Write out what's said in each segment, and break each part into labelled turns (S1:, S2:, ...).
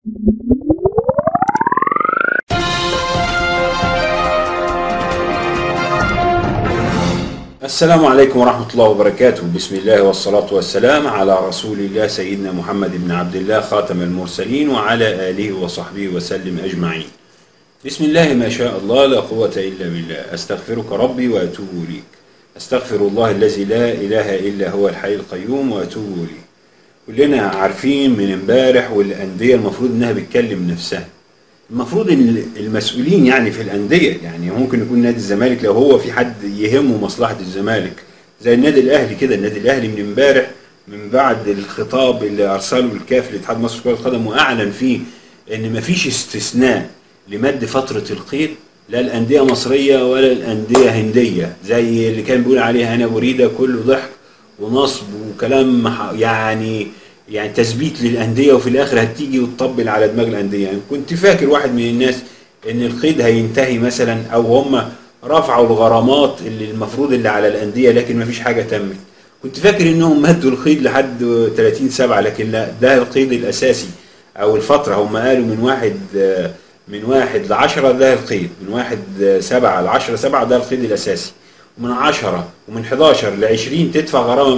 S1: السلام عليكم ورحمة الله وبركاته بسم الله والصلاة والسلام على رسول الله سيدنا محمد بن عبد الله خاتم المرسلين وعلى آله وصحبه وسلم أجمعين بسم الله ما شاء الله لا قوة إلا بالله أستغفرك ربي وأتوب إليك أستغفر الله الذي لا إله إلا هو الحي القيوم وأتوب إليه كلنا عارفين من امبارح والأندية المفروض إنها بتكلم نفسها المفروض ان المسؤولين يعني في الانديه يعني ممكن يكون نادي الزمالك لو هو في حد يهمه مصلحه الزمالك زي النادي الاهلي كده النادي الاهلي من امبارح من بعد الخطاب اللي ارسله الكاف لاتحاد مصر لكره القدم واعلن فيه ان مفيش استثناء لمد فتره القيد لا الانديه مصريه ولا الانديه هنديه زي اللي كان بيقول عليها هنا بريده كله ضحك ونصب وكلام مح- يعني يعني تثبيت للانديه وفي الاخر هتيجي وتطبل على دماغ الانديه يعني كنت فاكر واحد من الناس ان القيد هينتهي مثلا او هم رفعوا الغرامات اللي المفروض اللي على الانديه لكن ما فيش حاجه تمت كنت فاكر انهم مدوا القيد لحد 30 سبعة لكن لا ده القيد الاساسي او الفتره هم قالوا من واحد آه، من واحد لعشرة ده القيد من واحد آه، سبعة لعشرة سبعة ده القيد الاساسي ومن 10 ومن 11 ل 20 تدفع غرامه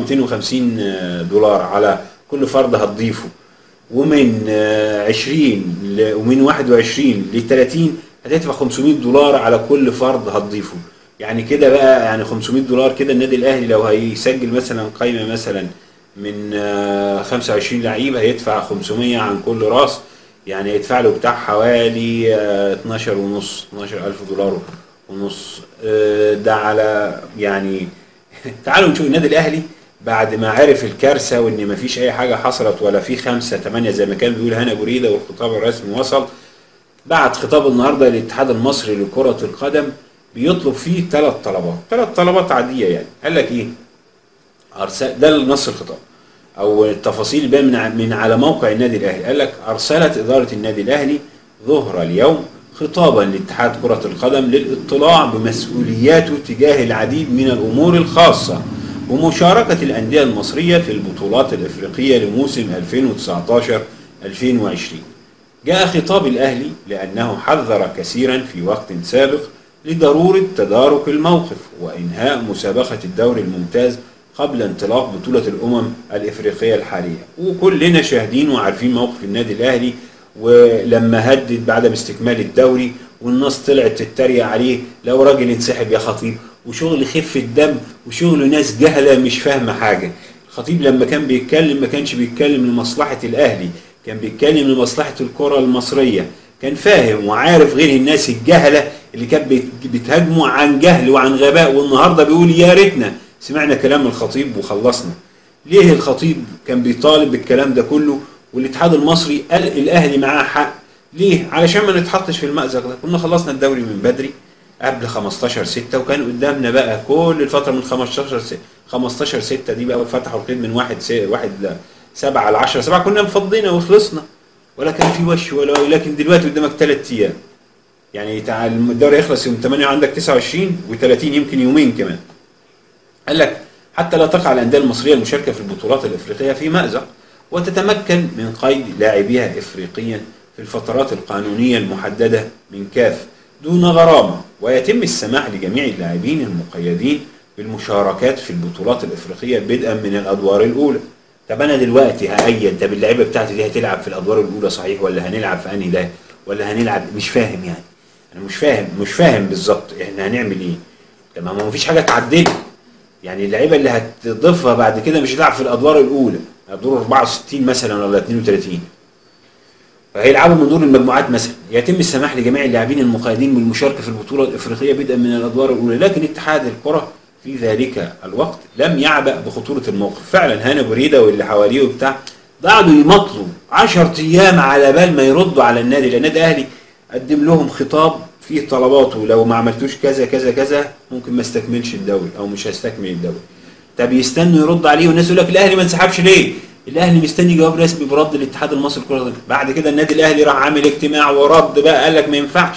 S1: 250 دولار على كل فرد هتضيفه ومن آه، 20 ل- ومن 21 ل 30 هتدفع 500 دولار على كل فرد هتضيفه يعني كده بقى يعني 500 دولار كده النادي الاهلي لو هيسجل مثلا قائمه مثلا من آه، 25 لعيب هيدفع 500 عن كل راس يعني يدفع له بتاع حوالي آه، 12 ونص 12 ألف دولار ونص آه، ده على يعني تعالوا نشوف النادي الاهلي بعد ما عرف الكارثه وان ما فيش اي حاجه حصلت ولا في خمسه ثمانيه زي ما كان بيقول هنا بريده والخطاب الرسمي وصل بعت خطاب النهارده للاتحاد المصري لكره القدم بيطلب فيه ثلاث طلبات ثلاث طلبات عاديه يعني قال لك ايه أرسل ده نص الخطاب او التفاصيل بقى من ع- من على موقع النادي الاهلي قال لك ارسلت اداره النادي الاهلي ظهر اليوم خطابا لاتحاد كره القدم للاطلاع بمسؤولياته تجاه العديد من الامور الخاصه بمشاركه الانديه المصريه في البطولات الافريقيه لموسم 2019 2020 جاء خطاب الأهلي لأنه حذر كثيرا في وقت سابق لضرورة تدارك الموقف وإنهاء مسابقة الدوري الممتاز قبل انطلاق بطولة الأمم الإفريقية الحالية وكلنا شاهدين وعارفين موقف النادي الأهلي ولما هدد بعدم استكمال الدوري والناس طلعت تتريق عليه لو راجل انسحب يا خطيب وشغل خفة دم وشغل ناس جهلة مش فاهمة حاجة الخطيب لما كان بيتكلم ما كانش بيتكلم لمصلحة الأهلي كان بيتكلم لمصلحة الكرة المصرية كان فاهم وعارف غير الناس الجهلة اللي كانت بت- بتهاجمه عن جهل وعن غباء والنهارده بيقول يا ريتنا سمعنا كلام الخطيب وخلصنا ليه الخطيب كان بيطالب بالكلام ده كله والاتحاد المصري قال الاهلي معاه حق ليه علشان ما نتحطش في المأزق ده كنا خلصنا الدوري من بدري قبل 15 6 وكان قدامنا بقى كل الفتره من 15 6 15 6 دي بقى فتحوا القيد من واحد س- واحد ل 7 ل 10 7 كنا مفضينا وخلصنا ولا كان في وش ولا لكن دلوقتي قدامك ثلاث ايام يعني تعال الدوري يخلص يوم 8 عندك 29 و30 يمكن يومين كمان قال لك حتى لا تقع الانديه المصريه المشاركه في البطولات الافريقيه في مازق وتتمكن من قيد لاعبيها افريقيا في الفترات القانونيه المحدده من كاف دون غرامه ويتم السماح لجميع اللاعبين المقيدين بالمشاركات في البطولات الافريقيه بدءا من الادوار الاولى طب انا دلوقتي هأيد طب اللعيبه بتاعتي دي هتلعب في الادوار الاولى صحيح ولا هنلعب في انهي ده ولا هنلعب مش فاهم يعني انا مش فاهم مش فاهم بالظبط احنا هنعمل ايه طب ما ما فيش حاجه تعدل يعني اللعيبه اللي هتضيفها بعد كده مش هتلعب في الادوار الاولى الدور 64 مثلا ولا 32 فهيلعبوا من دور المجموعات مثلا يتم السماح لجميع اللاعبين المقيدين بالمشاركه في البطوله الافريقيه بدءا من الادوار الاولى لكن اتحاد الكره في ذلك الوقت لم يعبأ بخطوره الموقف فعلا هنا بريده واللي حواليه وبتاع قعدوا يمطلوا 10 ايام على بال ما يردوا على النادي لان النادي الاهلي قدم لهم خطاب فيه طلباته لو ما عملتوش كذا كذا كذا ممكن ما استكملش الدوري او مش هستكمل الدوري طب يستنوا يرد عليه والناس يقول لك الاهلي ما انسحبش ليه؟ الاهلي مستني جواب رسمي برد الاتحاد المصري لكره القدم بعد كده النادي الاهلي راح عامل اجتماع ورد بقى قال لك ما ينفعش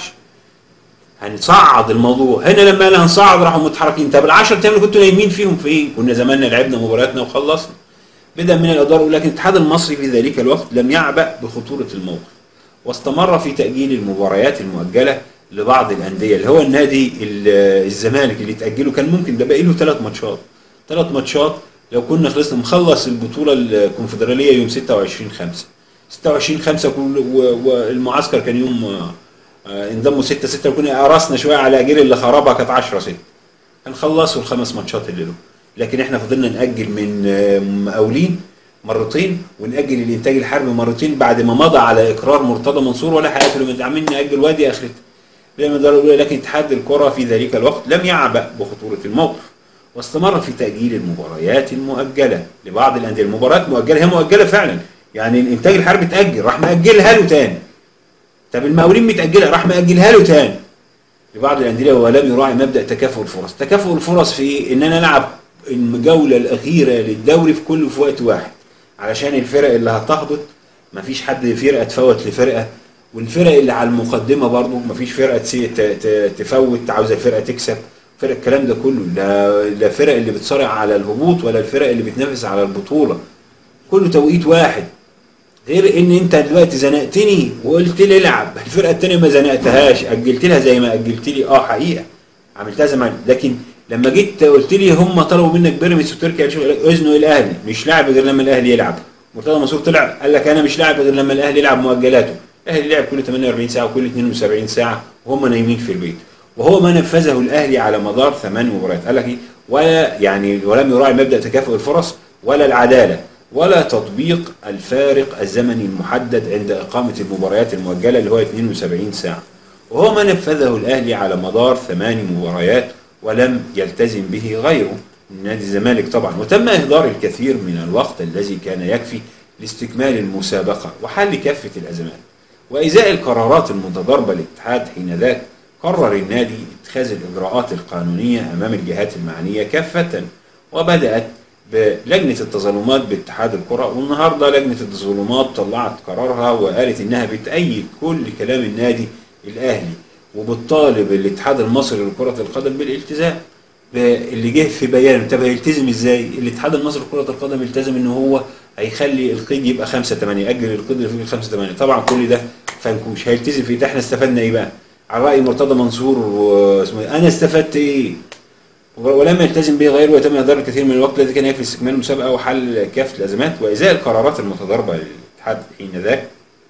S1: هنصعد الموضوع هنا لما قال هنصعد راحوا متحركين طب ال10 ايام اللي كنتوا نايمين فيهم فين؟ كنا زماننا لعبنا مبارياتنا وخلصنا بدءا من الادوار ولكن الاتحاد المصري في ذلك الوقت لم يعبأ بخطوره الموقف واستمر في تأجيل المباريات المؤجلة لبعض الأندية اللي هو النادي ال- الزمالك اللي تأجله كان ممكن ده باقي له ثلاث ماتشات ثلاث ماتشات لو كنا خلصنا مخلص البطولة الكونفدرالية يوم 26 5 26 5 كل و- والمعسكر كان يوم آه، آه، انضموا 6 6 وكنا قرصنا شوية على أجيال اللي خربها كانت 10 6 هنخلصوا الخمس ماتشات اللي له لكن احنا فضلنا نأجل من آه، مقاولين مرتين ونأجل الإنتاج الحربي مرتين بعد ما مضى على إقرار مرتضى منصور ولا حياته لمن عاملين نأجل وادي آخرته لما دار الأولى لكن اتحاد الكرة في ذلك الوقت لم يعبأ بخطورة الموقف واستمر في تأجيل المباريات المؤجلة لبعض الأندية المباريات مؤجلة هي مؤجلة فعلا يعني الإنتاج الحربي اتأجل راح مأجلها له تاني طب المقاولين متأجلة راح مأجلها له تاني لبعض الأندية ولم يراعي مبدأ تكافؤ الفرص تكافؤ الفرص في إيه؟ إن أنا ألعب الجولة الأخيرة للدوري في كل في وقت واحد علشان الفرق اللي هتهبط مفيش حد فرقة تفوت لفرقة والفرق اللي على المقدمة برضو مفيش فرقة تسي- ت- ت- تفوت عاوزة الفرقة تكسب فرق الكلام ده كله لا لا فرق اللي بتصارع على الهبوط ولا الفرق اللي بتنافس على البطولة كله توقيت واحد غير ان انت دلوقتي زنقتني وقلت لي العب الفرقه الثانيه ما زنقتهاش اجلت لها زي ما اجلت لي اه حقيقه عملتها زمان لكن لما جيت قلت لي هم طلبوا منك بيراميدز وتركيا اذنوا الاهلي مش لاعب غير لما الاهلي يلعب مرتضى منصور طلع قال لك انا مش لاعب غير لما الاهلي يلعب مؤجلاته الاهلي لعب كل 48 ساعه وكل 72 ساعه وهم نايمين في البيت وهو ما نفذه الاهلي على مدار ثمان مباريات قال لك ايه ولا يعني ولم يراعي مبدا تكافؤ الفرص ولا العداله ولا تطبيق الفارق الزمني المحدد عند اقامه المباريات المؤجله اللي هو 72 ساعه وهو ما نفذه الاهلي على مدار ثمان مباريات ولم يلتزم به غيره من نادي الزمالك طبعا وتم اهدار الكثير من الوقت الذي كان يكفي لاستكمال المسابقه وحل كافه الازمات وازاء القرارات المتضاربه للاتحاد حينذاك قرر النادي اتخاذ الاجراءات القانونيه امام الجهات المعنيه كافه وبدات بلجنه التظلمات باتحاد الكره والنهارده لجنه التظلمات طلعت قرارها وقالت انها بتأيد كل كلام النادي الاهلي وبتطالب الاتحاد المصري لكره القدم بالالتزام اللي جه في بيان طب هيلتزم ازاي؟ الاتحاد المصري لكره القدم التزم ان هو هيخلي القيد يبقى 5 8 اجل القيد اللي فيه 5 8 طبعا كل ده فنكوش هيلتزم في ده احنا استفدنا ايه بقى؟ على راي مرتضى منصور واسمه إيه؟ انا استفدت ايه؟ ولم يلتزم به غيره ويتم اهدار الكثير من الوقت الذي كان يكفي استكمال المسابقه وحل كافه الازمات وازاء القرارات المتضاربه للاتحاد حينذاك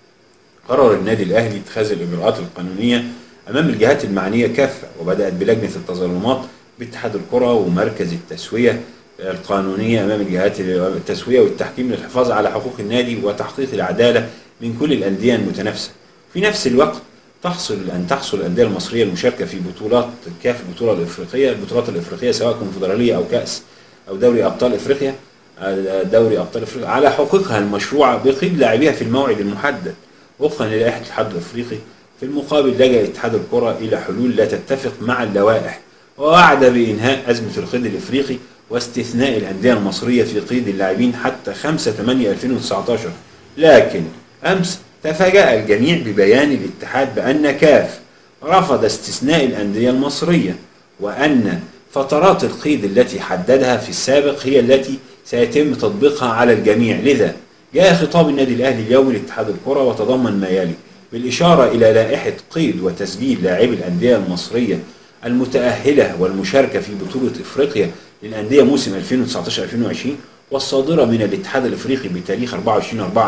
S1: قرر النادي الاهلي اتخاذ الاجراءات القانونيه امام الجهات المعنيه كافه وبدات بلجنه التظلمات باتحاد الكره ومركز التسويه القانونيه امام الجهات التسويه والتحكيم للحفاظ على حقوق النادي وتحقيق العداله من كل الانديه المتنافسه. في نفس الوقت تحصل ان تحصل الانديه المصريه المشاركه في بطولات كاف البطوله الافريقيه البطولات الافريقيه سواء كونفدراليه او كاس او دوري ابطال افريقيا دوري ابطال افريقيا على حقوقها المشروعه بقيد لاعبيها في الموعد المحدد وفقا للائحه الاتحاد الافريقي في المقابل لجأ اتحاد الكره الى حلول لا تتفق مع اللوائح ووعد بانهاء ازمه القيد الافريقي واستثناء الانديه المصريه في قيد اللاعبين حتى 5 8 2019 لكن امس تفاجأ الجميع ببيان الاتحاد بأن كاف رفض استثناء الأندية المصرية وأن فترات القيد التي حددها في السابق هي التي سيتم تطبيقها على الجميع لذا جاء خطاب النادي الأهلي اليوم لاتحاد الكرة وتضمن ما يلي بالإشارة إلى لائحة قيد وتسجيل لاعبي الأندية المصرية المتأهلة والمشاركة في بطولة إفريقيا للأندية موسم 2019-2020 والصادرة من الاتحاد الإفريقي بتاريخ 24 4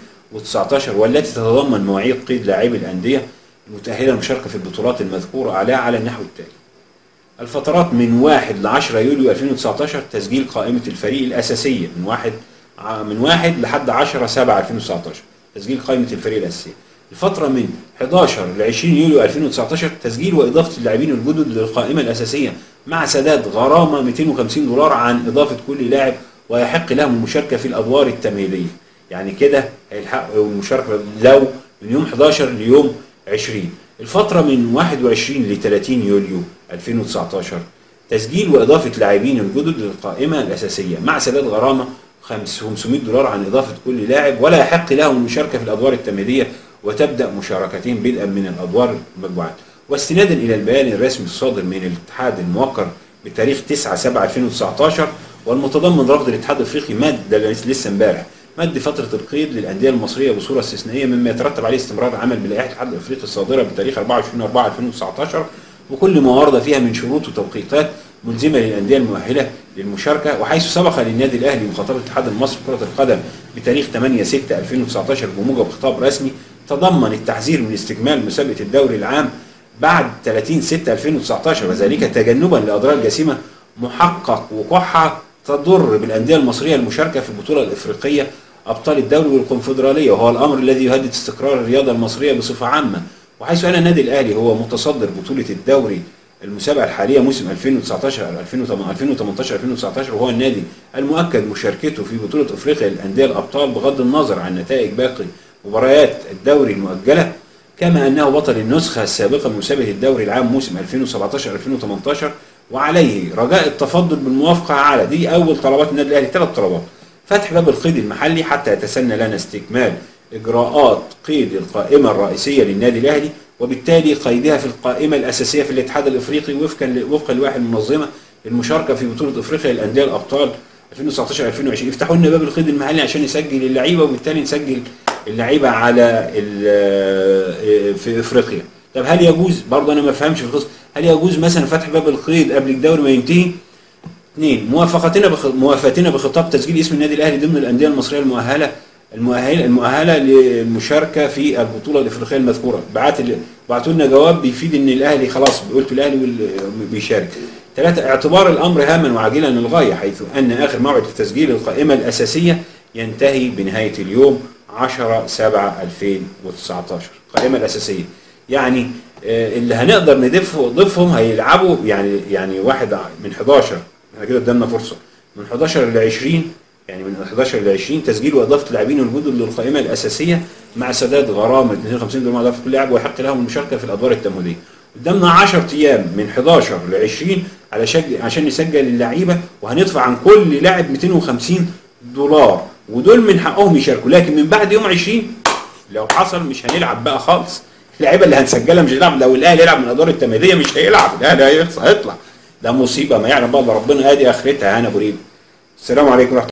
S1: 2019 والتي تتضمن مواعيد قيد لاعبي الأندية المتأهلة للمشاركة في البطولات المذكورة عليها على النحو التالي الفترات من 1 ل 10 يوليو 2019 تسجيل قائمة الفريق الأساسية من 1 من 1 لحد 10 7 2019 تسجيل قائمة الفريق الأساسية الفترة من 11 ل 20 يوليو 2019 تسجيل وإضافة اللاعبين الجدد للقائمة الأساسية مع سداد غرامة 250 دولار عن إضافة كل لاعب ويحق لهم المشاركة في الأدوار التمهيدية يعني كده هيلحقوا المشاركة لو من يوم 11 ليوم 20 الفترة من 21 ل 30 يوليو 2019 تسجيل وإضافة لاعبين الجدد للقائمة الأساسية مع سداد غرامة 500 دولار عن إضافة كل لاعب ولا يحق لهم المشاركة في الأدوار التمهيدية وتبدأ مشاركتهم بدءا من الأدوار المجموعات واستنادا إلى البيان الرسمي الصادر من الاتحاد الموقر بتاريخ 9 7 2019 والمتضمن رفض الاتحاد الافريقي ماده لسه امبارح مد فتره القيد للانديه المصريه بصوره استثنائيه مما يترتب عليه استمرار العمل بلائحه الاتحاد الافريقي الصادره بتاريخ 24 4 2019 وكل ما ورد فيها من شروط وتوقيتات ملزمه للانديه المؤهله للمشاركه وحيث سبق للنادي الاهلي مخاطبه الاتحاد المصري لكره القدم بتاريخ 8 6 2019 بموجب خطاب رسمي تضمن التحذير من استكمال مسابقه الدوري العام بعد 30 6 2019 وذلك تجنبا لاضرار جسيمه محقق وقوعها تضر بالانديه المصريه المشاركه في البطوله الافريقيه ابطال الدوري والكونفدراليه وهو الامر الذي يهدد استقرار الرياضه المصريه بصفه عامه وحيث ان النادي الاهلي هو متصدر بطوله الدوري المسابقه الحاليه موسم 2019 2018 2019 وهو النادي المؤكد مشاركته في بطوله افريقيا للانديه الابطال بغض النظر عن نتائج باقي مباريات الدوري المؤجله كما انه بطل النسخه السابقه من مسابقه الدوري العام موسم 2017 2018 وعليه رجاء التفضل بالموافقه على دي اول طلبات النادي الاهلي ثلاث طلبات فتح باب القيد المحلي حتى يتسنى لنا استكمال اجراءات قيد القائمه الرئيسيه للنادي الاهلي وبالتالي قيدها في القائمه الاساسيه في الاتحاد الافريقي وفقا وفقا لوائح المنظمه للمشاركه في بطوله افريقيا للانديه الابطال 2019 2020 يفتحوا لنا باب القيد المحلي عشان نسجل اللعيبه وبالتالي نسجل اللعيبه على في افريقيا طب هل يجوز برضه انا ما فهمش في القصه هل يجوز مثلا فتح باب القيد قبل الدوري ما ينتهي اثنين موافقتنا بخ... موافقتنا بخطاب تسجيل اسم النادي الاهلي ضمن الانديه المصريه المؤهله المؤهله المؤهله للمشاركه في البطوله الافريقيه المذكوره بعت ال... بعتوا لنا جواب بيفيد ان الاهلي خلاص قلت الاهلي وال... بيشارك ثلاثة اعتبار الامر هاما وعاجلا للغايه حيث ان اخر موعد لتسجيل القائمه الاساسيه ينتهي بنهايه اليوم 10 7 2019 القائمه الاساسيه يعني اللي هنقدر نضيفه ضيفهم هيلعبوا يعني يعني واحد من 11 احنا كده قدامنا فرصه من 11 ل 20 يعني من 11 ل 20 تسجيل واضافه اللاعبين الجدد للقائمه الاساسيه مع سداد غرامه 52 دولار اضافه كل لاعب ويحق لهم المشاركه في الادوار التمهيديه. قدامنا 10 ايام من 11 ل 20 علشان عشان نسجل اللعيبه وهندفع عن كل لاعب 250 دولار ودول من حقهم يشاركوا لكن من بعد يوم 20 لو حصل مش هنلعب بقى خالص اللعيبه اللي هنسجلها مش هيلعب لو الاهلي يلعب من الادوار التمهيديه مش هيلعب الاهلي هيطلع ده مصيبه ما يعلم بقى ربنا ادي اخرتها انا ابو السلام عليكم ورحمه